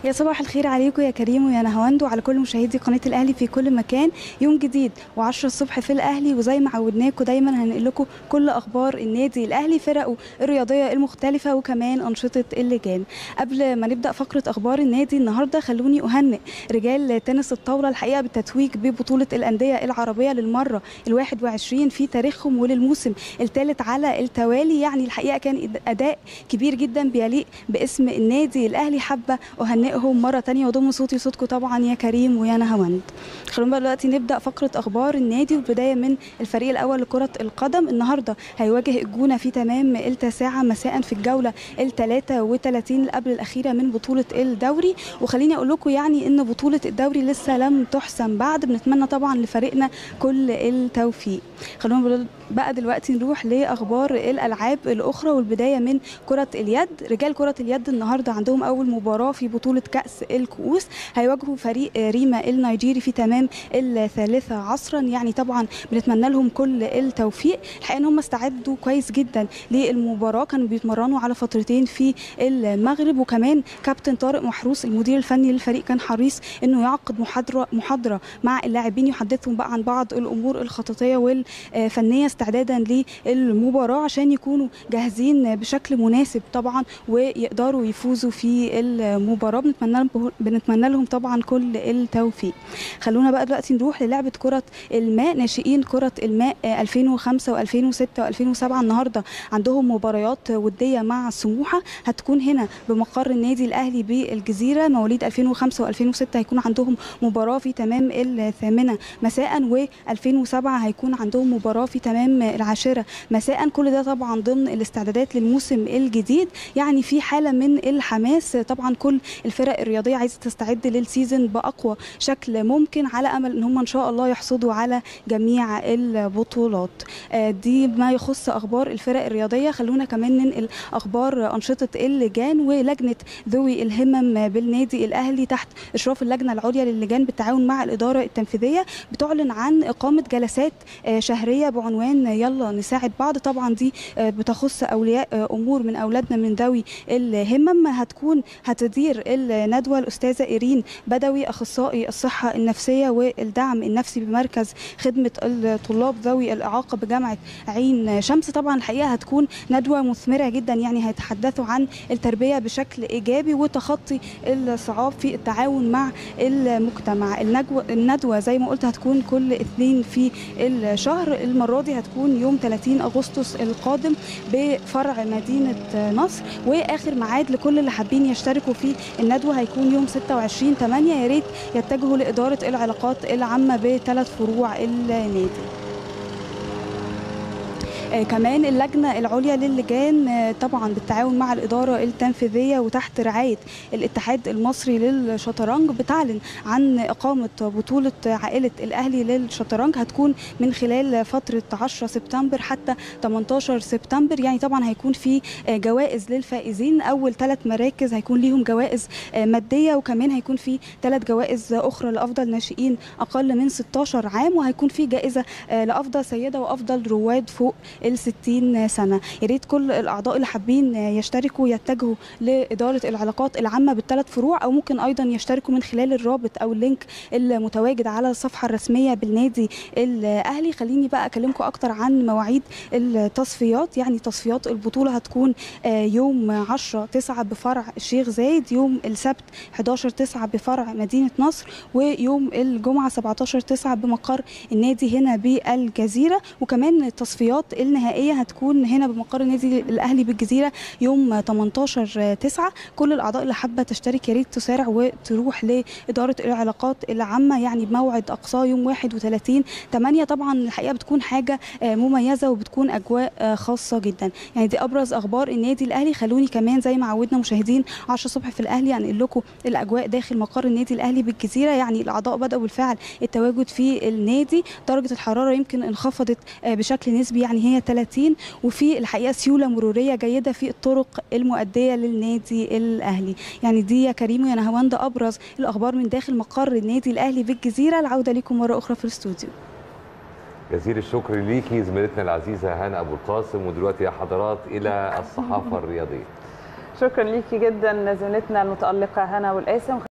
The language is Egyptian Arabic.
يا صباح الخير عليكم يا كريم ويا نهاوند وعلى كل مشاهدي قناه الاهلي في كل مكان يوم جديد و10 الصبح في الاهلي وزي ما عودناكم دايما هنقل لكم كل اخبار النادي الاهلي فرقه الرياضيه المختلفه وكمان انشطه اللجان قبل ما نبدا فقره اخبار النادي النهارده خلوني اهنئ رجال تنس الطاوله الحقيقه بالتتويج ببطوله الانديه العربيه للمره ال21 في تاريخهم وللموسم الثالث على التوالي يعني الحقيقه كان اداء كبير جدا بيليق باسم النادي الاهلي حابه اهنئهم مره تانية واضم صوتي صوتكم طبعا يا كريم ويا نهاوند خلونا بقى دلوقتي نبدا فقره اخبار النادي والبدايه من الفريق الاول لكره القدم النهارده هيواجه الجونه في تمام التاسعه مساء في الجوله ال 33 قبل الاخيره من بطوله الدوري وخليني اقول لكم يعني ان بطوله الدوري لسه لم تحسم بعد بنتمنى طبعا لفريقنا كل التوفيق خلونا بقى دلوقتي نروح لاخبار الالعاب الاخرى والبدايه من كره اليد رجال كره اليد النهارده عندهم اول مباراه في بطوله كاس الكؤوس هيواجهوا فريق ريما النيجيري في تمام الثالثه عصرا يعني طبعا بنتمنى لهم كل التوفيق الحقيقه ان هم استعدوا كويس جدا للمباراه كانوا بيتمرنوا على فترتين في المغرب وكمان كابتن طارق محروس المدير الفني للفريق كان حريص انه يعقد محاضره محاضره مع اللاعبين يحدثهم بقى عن بعض الامور الخططيه والفنيه استعدادا للمباراه عشان يكونوا جاهزين بشكل مناسب طبعا ويقدروا يفوزوا في المباراه بنتمنى بنتمنى لهم طبعا كل التوفيق خلونا بقى دلوقتي نروح للعبه كره الماء ناشئين كره الماء 2005 و2006 و2007 النهارده عندهم مباريات وديه مع سموحه هتكون هنا بمقر النادي الاهلي بالجزيره مواليد 2005 و2006 هيكون عندهم مباراه في تمام الثامنه مساء و2007 هيكون عندهم مباراه في تمام العاشره مساء كل ده طبعا ضمن الاستعدادات للموسم الجديد يعني في حاله من الحماس طبعا كل الفرق الرياضيه عايزه تستعد للسيزون باقوى شكل ممكن على امل ان هم ان شاء الله يحصدوا على جميع البطولات دي ما يخص اخبار الفرق الرياضيه خلونا كمان ننقل اخبار انشطه اللجان ولجنه ذوي الهمم بالنادي الاهلي تحت اشراف اللجنه العليا للجان بالتعاون مع الاداره التنفيذيه بتعلن عن اقامه جلسات شهريه بعنوان يلا نساعد بعض طبعا دي بتخص اولياء امور من اولادنا من ذوي الهمم هتكون هتدير الندوه الاستاذه ايرين بدوي اخصائي الصحه النفسيه والدعم النفسي بمركز خدمه الطلاب ذوي الاعاقه بجامعه عين شمس طبعا الحقيقه هتكون ندوه مثمره جدا يعني هيتحدثوا عن التربيه بشكل ايجابي وتخطي الصعاب في التعاون مع المجتمع الندوه زي ما قلت هتكون كل اثنين في الشهر المره دي هتكون يوم 30 اغسطس القادم بفرع مدينه نصر واخر ميعاد لكل اللي حابين يشتركوا في الندوه هيكون يوم 26 8 يا ريت يتجهوا لاداره العلاقات العامه بثلاث فروع النادي آه كمان اللجنة العليا للجان آه طبعا بالتعاون مع الإدارة التنفيذية وتحت رعاية الاتحاد المصري للشطرنج بتعلن عن إقامة بطولة عائلة الأهلي للشطرنج هتكون من خلال فترة 10 سبتمبر حتى 18 سبتمبر يعني طبعا هيكون في آه جوائز للفائزين أول ثلاث مراكز هيكون ليهم جوائز مادية وكمان هيكون في ثلاث جوائز أخرى لأفضل ناشئين أقل من 16 عام وهيكون في جائزة لأفضل سيدة وأفضل رواد فوق ال 60 سنه يا ريت كل الاعضاء اللي حابين يشتركوا يتجهوا لاداره العلاقات العامه بالثلاث فروع او ممكن ايضا يشتركوا من خلال الرابط او اللينك المتواجد على الصفحه الرسميه بالنادي الاهلي خليني بقى اكلمكم اكتر عن مواعيد التصفيات يعني تصفيات البطوله هتكون يوم 10 9 بفرع الشيخ زايد يوم السبت 11 9 بفرع مدينه نصر ويوم الجمعه 17 9 بمقر النادي هنا بالجزيره وكمان التصفيات النهائيه هتكون هنا بمقر النادي الاهلي بالجزيره يوم 18 9 كل الاعضاء اللي حابه تشترك يا ريت تسارع وتروح لاداره العلاقات العامه يعني بموعد اقصاه يوم 31 8 طبعا الحقيقه بتكون حاجه مميزه وبتكون اجواء خاصه جدا يعني دي ابرز اخبار النادي الاهلي خلوني كمان زي ما عودنا مشاهدين 10 الصبح في الاهلي انقل لكم الاجواء داخل مقر النادي الاهلي بالجزيره يعني الاعضاء بداوا بالفعل التواجد في النادي درجه الحراره يمكن انخفضت بشكل نسبي يعني هي 30 وفي الحقيقه سيوله مروريه جيده في الطرق المؤديه للنادي الاهلي يعني دي يا كريم ويا نهاوند ابرز الاخبار من داخل مقر النادي الاهلي بالجزيره العوده لكم مره اخرى في الاستوديو جزيل الشكر ليكي زميلتنا العزيزه هانا ابو القاسم ودلوقتي يا حضرات الى الصحافه الرياضيه شكرا ليكي جدا زميلتنا المتالقه هنا والقاسم